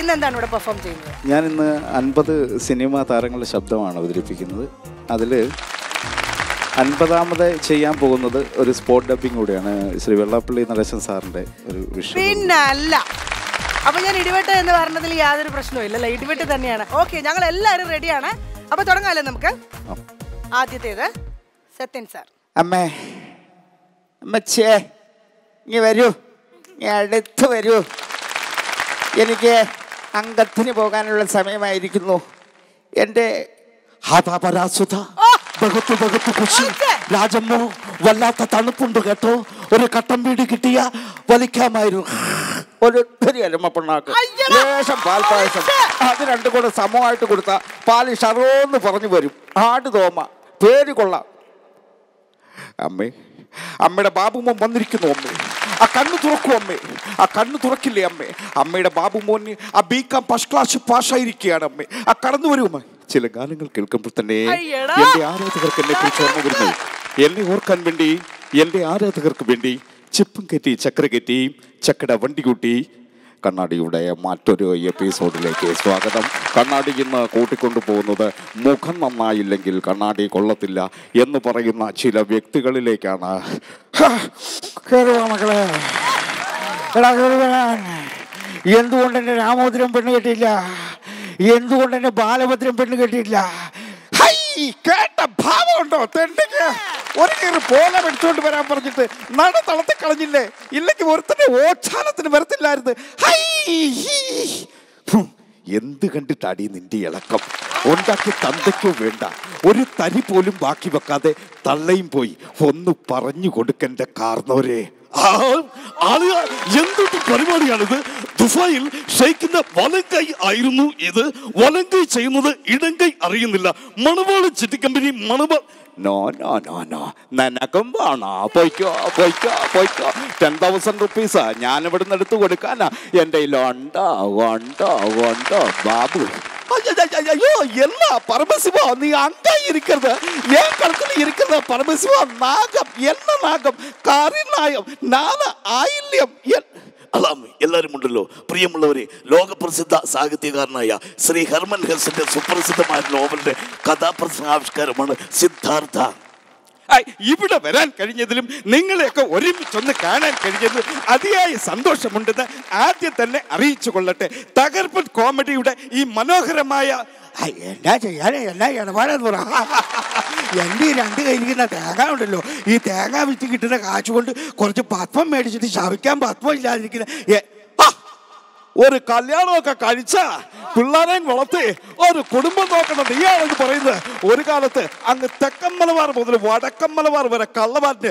ഇന്ന് എന്താണ് ഇവിടെ പെർഫോം ചെയ്യുന്നത് ഞാൻ ഇന്ന് അൻപത് സിനിമാ താരങ്ങളുടെ ശബ്ദമാണ് അവതരിപ്പിക്കുന്നത് അതിൽ അൻപതാമത് ചെയ്യാൻ പോകുന്നത് ഒരു സ്പോട്ട് ഡബിങ് കൂടിയാണ് ശ്രീ വെള്ളാപ്പള്ളി നടേശൻ സാറിൻ്റെ ഒരു വിഷയം പിന്നെ അല്ല അപ്പൊ ഞാൻ ഇടിവെട്ട് എന്ന് പറഞ്ഞതിൽ യാതൊരു പ്രശ്നവും ഇല്ലല്ലോ ഇടിവെട്ട് തന്നെയാണ് ഓക്കെ ഞങ്ങൾ എല്ലാവരും റെഡിയാണ് അപ്പൊ തുടങ്ങാമല്ലോ നമുക്ക് ആദ്യത്തേത് സത്യൻ സാർ അമ്മേ അമ്മച്ചേ ഇനി വരൂ ഇനി അടുത്ത് വരൂ എനിക്ക് അംഗത്തിന് പോകാനുള്ള സമയമായിരിക്കുന്നു എൻ്റെ ഹാതാപരാസുത ബഹുത്ത് ബഹുത്ത് കുശി രാജമ്മോ വല്ലാത്ത തണുപ്പുണ്ട് കേട്ടോ ഒരു കട്ടൻ വീട് കിട്ടിയ വലിക്കാമായിരുന്നു ഒരു ഒരു എലമ പിണ്ണാക്ക് ലേശം പാൽ പായസം അത് രണ്ടും കൂടെ സമമായിട്ട് കൊടുത്ത പാല് ഷറോന്ന് പറഞ്ഞു വരും ആട് തോമ പേര് കൊള്ളാം അമ്മേ അമ്മയുടെ ബാബുമോൻ വന്നിരിക്കുന്നു അമ്മേ ആ കണ്ണു തുറക്കൂ അമ്മേ ആ കണ്ണു തുറക്കില്ലേ അമ്മേ അമ്മയുടെ ബാബുമോന് ആ ബികാം ഫസ്റ്റ് ക്ലാസ് പാസ്സായിരിക്കുകയാണ് അമ്മേ ആ കടന്നു വരൂ അമ്മ ചില ഗാനങ്ങൾ കേൾക്കുമ്പോൾ തന്നെ അയ്യടാ. എന്റെ ആരാധകർക്ക് എന്നെ കുറിച്ച് ഓർമ്മ വരുന്നു എന്നെ ഓർക്കാൻ വേണ്ടി എന്റെ ആരാധകർക്ക് വേണ്ടി ചിപ്പും കെട്ടി ചക്ര കെട്ടി ചക്കട വണ്ടി കൂട്ടി കണ്ണാടിയുടെ മറ്റൊരു എപ്പിസോഡിലേക്ക് സ്വാഗതം കണ്ണാടി ഇന്ന് കൂട്ടിക്കൊണ്ടു പോകുന്നത് മുഖം നന്നായില്ലെങ്കിൽ കണ്ണാടി കൊള്ളത്തില്ല എന്ന് പറയുന്ന ചില വ്യക്തികളിലേക്കാണ് ഹാ, കേറുവാ മക്കളെ എടാ കേറുവാൻ. എന്തുകൊണ്ട് എന്നെ രാമോദരം പെണ്ണ് കെട്ടിയില്ല എന്തുകൊണ്ട് എന്നെ ബാലഭദ്രം പെണ്ണ് കെട്ടിയില്ല ഹൈ, കേട്ട ഭാവമുണ്ടോ തെണ്ടിക്ക് ഒരു കയറി പോലെ പിടിച്ചോണ്ട് വരാൻ പറഞ്ഞിട്ട് നട തളത്തി കളഞ്ഞില്ലേ ഇല്ലെങ്കിൽ ഒരുത്തന്റെ ഓച്ചാനത്തിന് വരത്തില്ലായിരുന്നു ഹൈ, ഹീ. ഹും, എന്ത് കണ്ടിട്ടാടി നിന്റെ ഇളക്കം ഉണ്ടാക്കി തന്തയ്ക്കോ വേണ്ട ഒരു തരി പോലും ബാക്കി വെക്കാതെ തള്ളയും പോയി ഒന്ന് പറഞ്ഞു കൊടുക്കണ്ട കാർന്നവരെ ആളുക എന്തൊരു പരിപാടിയാണിത് ദുബായിൽ ഷെയ്ക്കിന്റെ വലങ്കൈ ആയിരുന്നു ഇത് വലങ്കൈ ചെയ്യുന്നത് ഇടങ്കൈ അറിയുന്നില്ല മണവാള ചിട്ടി കമ്പനി മണവാൾ നോ നോ നോ നോ നിനക്കും വേണോ പൊയ്ക്കോ പൊയ്ക്കോ പൊയ്ക്കോ ടെൻ തൗസൻഡ് റുപ്പീസാ ഞാൻ ഇവിടെ നിന്ന് എടുത്തു കൊടുക്കാനാ എൻ്റെ ഉണ്ടോ ഉണ്ടോ ഉണ്ടോ ബാബു ஐயோ என்ன பரமசிவா நீ அங்க இருக்கிறது என் கழுத்துல இருக்கிறது பரமசிவா நாகம் என்ன நாகம் கரிநாயம் நான ஆயில்யம் என் അല്ലാം എല്ലാവരും ഉണ്ടല്ലോ പ്രിയമുള്ളവരെ ലോകപ്രസിദ്ധ സാഹിത്യകാരനായ ശ്രീ ഹർമൻ ഹെൽസിന്റെ സുപ്രസിദ്ധമായ നോവലിന്റെ കഥാപ്രസംഗാവിഷ്കാരമാണ് സിദ്ധാർത്ഥ ഐ, ഇവിടെ വരാൻ കഴിഞ്ഞതിലും നിങ്ങളെയൊക്കെ ഒരുമിച്ചൊന്ന് കാണാൻ കഴിഞ്ഞതിൽ അതിയായ സന്തോഷമുണ്ടെന്ന് ആദ്യം തന്നെ അറിയിച്ചു കൊള്ളട്ടെ തകർപ്പൻ കോമഡിയുടെ ഈ മനോഹരമായ ഐ, എന്നാ ചെയ്യാനേ എന്നാ ഇടപാടെന്ന് പറ എൻ്റെ ഈ രണ്ട് കയ്യിരിക്കുന്ന തേങ്ങ ഉണ്ടല്ലോ ഈ തേങ്ങ വിറ്റ് കിട്ടുന്ന കാശ് കൊണ്ട് കുറച്ച് പത്മം മേടിച്ചിട്ട് ശവിക്കാൻ പത്മം ഇല്ലാതിരിക്കുന്ന എ- ആ, ഒരു കല്യാണമൊക്കെ കഴിച്ച പിള്ളേരെയും വളർത്തി ഒരു കുടുംബം നോക്കണം നീയാണെന്ന് പറയുന്നത് ഒരു കാലത്ത് അങ്ങ് തെക്കൻ മലബാർ മുതൽ വടക്കൻ മലബാർ വരെ കള്ളമാറിന്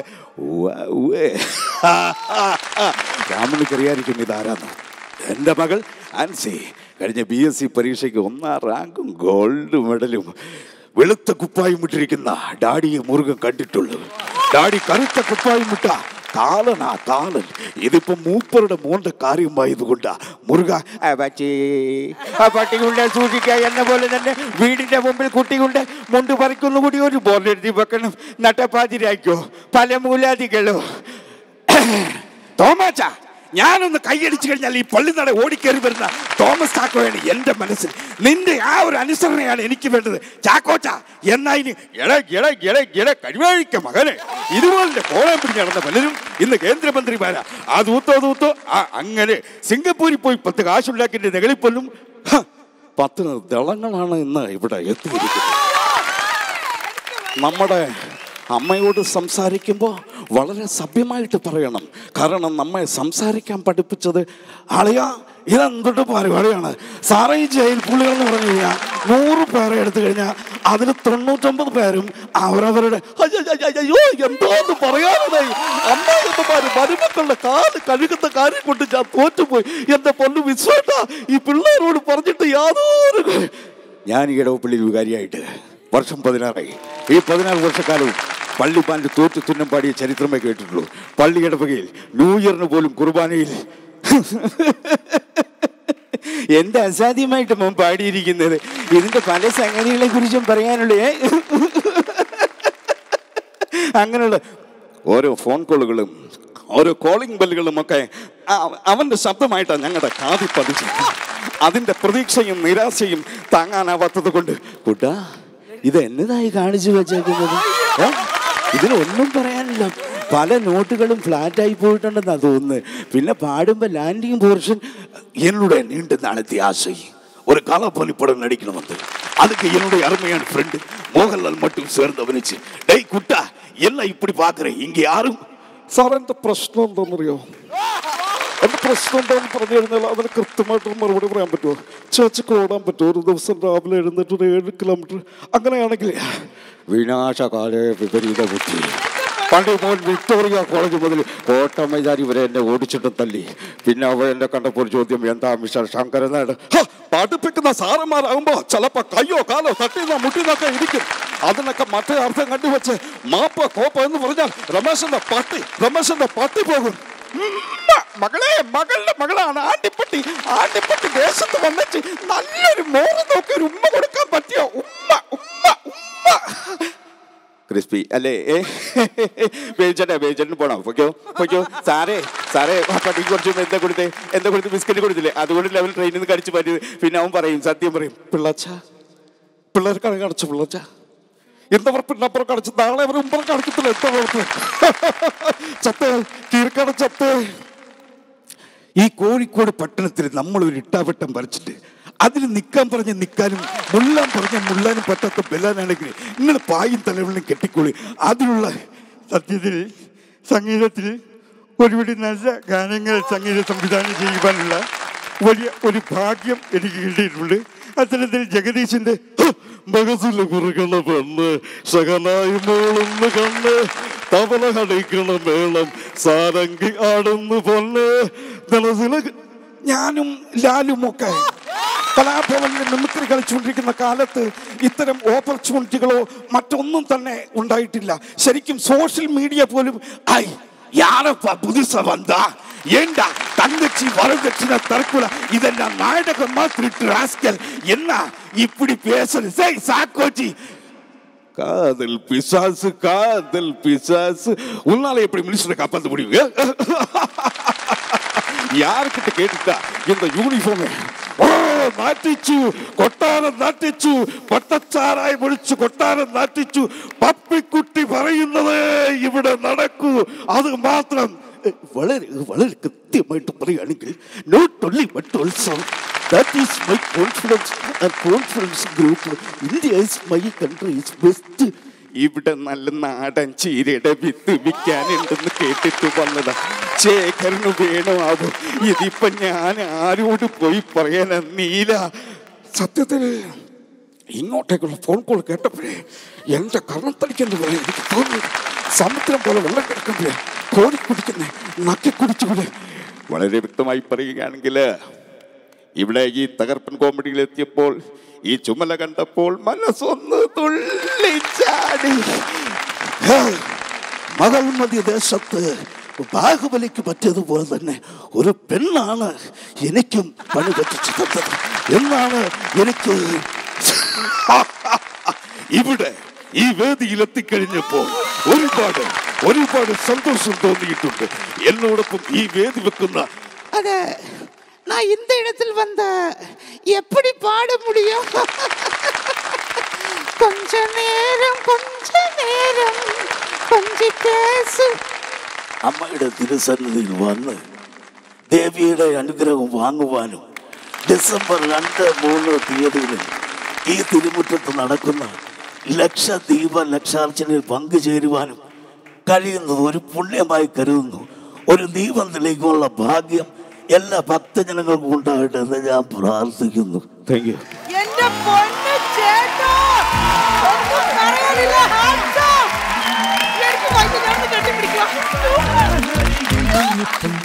രാമണിക്കറിയായിരിക്കും ഇതാരാന്ന് എൻ്റെ മകൾ ആൻസി കഴിഞ്ഞ ബി എസ് സി പരീക്ഷയ്ക്ക് ഒന്നാം റാങ്കും ഗോൾഡ് മെഡലും വെളുത്ത കുപ്പായും ഇട്ടിരിക്കുന്ന ഡാഡിയെ മുറുകൻ കണ്ടിട്ടുള്ളൂ ഡാഡി കറുത്ത കുപ്പായും ഇട്ട കാലനാ കാലൻ ഇതിപ്പോ മൂപ്പരുടെ മോന്റെ കാര്യമായതുകൊണ്ടാ മുറുക ആ പറ്റി ആ പട്ടികളുടെ സൂക്ഷിക്കുക എന്ന പോലെ തന്നെ വീടിന്റെ മുമ്പിൽ കുട്ടികളുടെ മുണ്ട് പറിക്കുന്നു കൂടി ഒരു ബോർഡ് എഴുതി വെക്കണം നട്ടപ്പാതിരാക്കോ പല മൂലാദികളോ തോമാച്ച ഞാനൊന്ന് കൈയടിച്ചു കഴിഞ്ഞാൽ ഈ പള്ളിനട ഓടിക്കേറി വരുന്ന തോമസ് ചാക്കോയാണ് എന്റെ മനസ്സിൽ നിന്റെ ആ ഒരു അനുസരണയാണ് എനിക്ക് വേണ്ടത് ചാക്കോച്ച എന്നാ ഇനി എട എട എട എട കഴിവേഴിക്ക മകനെ ഇതുപോലെ കോളം പിടിച്ച് നടന്ന പലരും ഇന്ന് കേന്ദ്രമന്ത്രിമാരാ ആ തൂത്തോ തൂത്തോ ആ അങ്ങനെ സിംഗപ്പൂരിൽ പോയി പത്ത് കാശുണ്ടാക്കിന്റെ നെകളിപ്പൊല്ലും ഹ, പത്ത് ദളങ്ങളാണ് ഇന്ന് ഇവിടെ എത്തിയിരിക്കുന്നത് നമ്മുടെ അമ്മയോട് സംസാരിക്കുമ്പോൾ വളരെ സഭ്യമായിട്ട് പറയണം കാരണം നമ്മെ സംസാരിക്കാൻ പഠിപ്പിച്ചത് അളിയ ഇതെന്തൊട്ട് പരിപാടിയാണ് സാറേ ഈ ജയിൽ പുള്ളികൾ എന്ന് പറഞ്ഞു കഴിഞ്ഞാൽ നൂറ് പേരെ എടുത്തു കഴിഞ്ഞാൽ അതിൽ തൊണ്ണൂറ്റൊമ്പത് പേരും അവരവരുടെ അയ്യോ എന്തോന്ന് പറയാനായി അമ്മായിമാര് മരുമക്കളുടെ കാല് കഴുകുന്ന കാര്യം കൊണ്ട് ഞാൻ തോറ്റുപോയി എന്റെ പൊന്നു വിശ്വേട്ട ഈ പിള്ളേരോട് പറഞ്ഞിട്ട് യാതൊരു ഞാൻ ഈ ഇടവപ്പള്ളി വികാരിയായിട്ട് വർഷം പതിനാറായി ഈ പതിനാറ് വർഷക്കാലവും പള്ളിപ്പാൻ്റെ തോറ്റു തുന്നം പാടിയ ചരിത്രമേ കേട്ടിട്ടുള്ളൂ പള്ളി ഇടവകയിൽ ന്യൂ ഇയറിന് പോലും കുർബാനയിൽ എന്ത് അസാധ്യമായിട്ട് മോൻ പാടിയിരിക്കുന്നത് ഇതിന്റെ പല സംഗതികളെ കുറിച്ചും പറയാനുള്ളേ അങ്ങനെയുള്ള ഓരോ ഫോൺ കോളുകളും ഓരോ കോളിംഗ് ബെല്ലുകളും ഒക്കെ ആ- അവന്റെ ശബ്ദമായിട്ടാണ് ഞങ്ങളുടെ കാതി പതിച്ചത് അതിന്റെ പ്രതീക്ഷയും നിരാശയും താങ്ങാനാവാത്തത് കൊണ്ട് കുട്ടാ ഇത് എന്നതായി കാണിച്ചു വെച്ചേക്കുന്നത് ഏ? ഇതിനൊന്നും പറയാനില്ല പല നോട്ടുകളും ഫ്ലാറ്റായി പോയിട്ടുണ്ടെന്നാ തോന്നുന്നത് പിന്നെ പാടുമ്പോൾ ലാൻഡിങ് പോർഷൻ என்னுடைய நீண்ட நாளத்தை ஆசை ஒரு காலப்பாலி படம் நடிக்கணும் வந்து அதுக்கு என்னுடைய அருமையான ஃப்ரெண்டு மோகன்லால் மட்டும் சேர்ந்து அவனிச்சு டேய் குட்டா எல்லாம் இப்படி பாக்குறேன் இங்க யாரும் സാർ എൻ്റെ പ്രശ്നം എന്താണെന്നറിയോ എൻ്റെ പ്രശ്നം എന്താണെന്ന് പറഞ്ഞു കഴിഞ്ഞാൽ അതിന് കൃത്യമായിട്ട് മറുപടി പറയാൻ പറ്റുമോ ചേച്ചിക്ക് ഓടാൻ പറ്റുമോ ഒരു ദിവസം രാവിലെ എഴുന്നേറ്റ് ഒരു ഏഴ് കിലോമീറ്റർ അങ്ങനെയാണെങ്കിൽ വിനാശകാല വിപരീത ബുദ്ധി പണ്ട് മോൻ വിക്ടോറിയ കോളേജ് മുതൽ കോട്ടം മൈതാരി വരെ എന്നെ ഓടിച്ചിട്ടും തല്ലി പിന്നെ അവ എന്നെ കണ്ടപ്പോൾ ചോദ്യം എന്താ മിസ്റ്റർ ശങ്കരൻ നായർ "ഹ, പഠിപ്പിക്കുന്ന സാറന്മാരാകുമ്പോ ചിലപ്പോ കയ്യോ കാലോ തട്ടിന്നോ മുട്ടിന്നൊക്കെ ഇരിക്കും അതിനൊക്കെ മറ്റേ അർത്ഥം കണ്ടുവച്ച് മാപ്പ കോപ്പ എന്ന് പറഞ്ഞാൽ രമേശന്റെ പട്ടി രമേശന്റെ പട്ടി പോകും ഉമ്മ, മകളെ മകളുടെ മകളാണ് ആണ്ടിപ്പട്ടി ആണ്ടിപ്പട്ടി ദേശത്ത് വന്നിട്ട് നല്ലൊരു മോറ് നോക്കി ഒരു ഉമ്മ കൊടുക്കാൻ പറ്റിയോ ഉമ്മ ഉമ്മ ഉമ്മ ക്രിസ്പി അല്ലേ വേവിച്ചേട്ടെ വേവിച്ചേട്ടന് പോണോ പൊയ്ക്കോ പൊയ്ക്കോ സാറേ സാറേ ആ പട്ടിക്ക് കുറച്ച് എന്താ കൊടുത്തേ എന്താ കൊടുത്ത് ബിസ്ക്കറ്റ് കൊടുത്തില്ലേ അതുകൊണ്ട് ലെവൽ ട്രെയിനിൽ നിന്ന് കടിച്ചു പറ്റി പിന്നെ അവൻ പറയും സത്യം പറയും പിള്ളച്ച പിള്ളേർക്കാണ് കടച്ചു പിള്ളച്ച എന്തവർ പിന്നപ്പുറം കടച്ചു നാളെ അവർ ഉമ്പറം കടക്കത്തില്ല എന്താ കുഴപ്പം ചത്തേ കീർക്കട ചത്തേ ഈ കോഴിക്കോട് പട്ടണത്തിൽ നമ്മൾ ഒരു ഇട്ടാവട്ടം വരച്ചിട്ട് അതിൽ നിൽക്കാൻ പറഞ്ഞ് നിൽക്കാനും മുള്ളാൻ പറഞ്ഞ മുള്ളാനും പറ്റാത്ത ബലാനാണെങ്കിൽ നിങ്ങൾ പായും തലവിളിനും കെട്ടിക്കോളി അതിനുള്ള സത്യത്തിൽ സംഗീതത്തിൽ ഒരുപടി നല്ല ഗാനങ്ങൾ സംഗീത സംവിധാനം ചെയ്യുവാനുള്ള വലിയ ഒരു ഭാഗ്യം എനിക്ക് കിട്ടിയിട്ടുണ്ട് അത്തരത്തിൽ ജഗദീശിന്റെ മകസിൽ കുറുകണ പെണ്ണ് സകനായി മോളുന്ന് കണ്ണ് തവള കടിക്കണ മേളം സാരംഗി ആടുന്നു പൊണ്ണ് മനസ്സിലെ ഞാനും ലാലും ഒക്കെ കലാഭവനിൽ മിമിക്രി കളിച്ചുകൊണ്ടിരിക്കുന്ന കാലത്ത് ഇത്തരം ഓപ്പർച്യൂണിറ്റികളോ മറ്റൊന്നും തന്നെ ഉണ്ടായിട്ടില്ല ശരിക്കും സോഷ്യൽ മീഡിയ പോലും ஐ யாரப்பா புதுசா வந்தா ஏண்டா தங்கச்சி வரதட்சணை தற்கொலை இதெல்லாம் நாடகமா திருட்டு ராஸ்கல் என்ன இப்படி பேசுறது சரி சாக்கோச்சி காதல் பிசாசு காதல் பிசாசு உன்னால எப்படி மினிஸ்டரை காப்பாற்ற முடியும் யாருக்கிட்ட கேட்டுட்டா இந்த യൂണിഫോം ഓ നാട്ടിച്ചു കൊട്ടാരം നാട്ടിച്ചു പട്ടച്ചാറായി പൊളിച്ചു കൊട്ടാരം നാട്ടിച്ചു പപ്പിക്കുട്ടി പറയുന്നത് ഇവിടെ നടക്കൂ അത് മാത്രം വളരെ വളരെ കൃത്യമായിട്ട് പറയുകയാണെങ്കിൽ not only but also that is my confidence and confidence group India is my country is best ഇവിടെ നല്ല നാടൻ ചീരയുടെ വിത്ത് വിൽക്കാനുണ്ടെന്ന് കേട്ടിട്ട് വന്നതാ ശേഖരന് വേണമാവും ഇതിപ്പൊ ഞാൻ ആരോട് പോയി പറയാനാ നീല സത്യത്തിൽ ഇങ്ങോട്ടേക്കുള്ള ഫോൺ കോൾ കേട്ടപ്പോഴേ എന്റെ കർണം തടിക്കുന്ന പോലെ എനിക്ക് തോന്നി സമുദ്രം പോലെ വെള്ളം കിടക്കുമ്പോഴേ കോരി കുടിക്കുന്നേ നക്കി കുടിച്ചുപോലെ വളരെ വ്യക്തമായി പറയുകയാണെങ്കിൽ ഇവിടെ ഈ തകർപ്പൻ കോമഡിയിൽ എത്തിയപ്പോൾ ഈ ചുമല കണ്ടപ്പോൾ മനസ്സൊന്ന് തുള്ളിച്ചാടി ഹേ, മകൾമതി ദേശത്ത് ബാഹുബലിക്ക് പറ്റിയതുപോലെ തന്നെ ഒരു പെണ്ണാണ് എനിക്കും പണി പറ്റിച്ചു തന്നത് എന്നാണ് എനിക്ക് ഇവിടെ ഈ വേദിയിൽ എത്തിക്കഴിഞ്ഞപ്പോൾ ഒരുപാട് ഒരുപാട് സന്തോഷം തോന്നിയിട്ടുണ്ട് എന്നോടൊപ്പം ഈ വേദി വെക്കുന്ന அத நான் இந்த இடத்தில் வந்த எப்படி பாட முடியும் கொஞ்ச நேரம் கொஞ்ச நேரம் கொஞ்ச பேசு അമ്മയുടെ തിരുസന്നിധിയിൽ വന്ന് ദേവിയുടെ അനുഗ്രഹം വാങ്ങുവാനും ഡിസംബർ രണ്ട് മൂന്ന് തീയതികളിൽ ഈ തിരുമുറ്റത്ത് നടക്കുന്ന ലക്ഷദീപ ലക്ഷാർച്ചനയിൽ പങ്കുചേരുവാനും കഴിയുന്നത് ഒരു പുണ്യമായി കരുതുന്നു ഒരു ദീപം തെളിയിക്കാനുള്ള ഭാഗ്യം എല്ലാ ഭക്തജനങ്ങൾക്കും ഉണ്ടാകട്ടെ എന്ന് ഞാൻ പ്രാർത്ഥിക്കുന്നു താങ്ക് യു എന്റെ പൊന്ന് ചേട്ടാ ഒന്നും പറയാനില്ല hands up. എനിക്ക് വൈകിട്ട് ഞാൻ ഒന്ന് കെട്ടിപ്പിടിക്കാം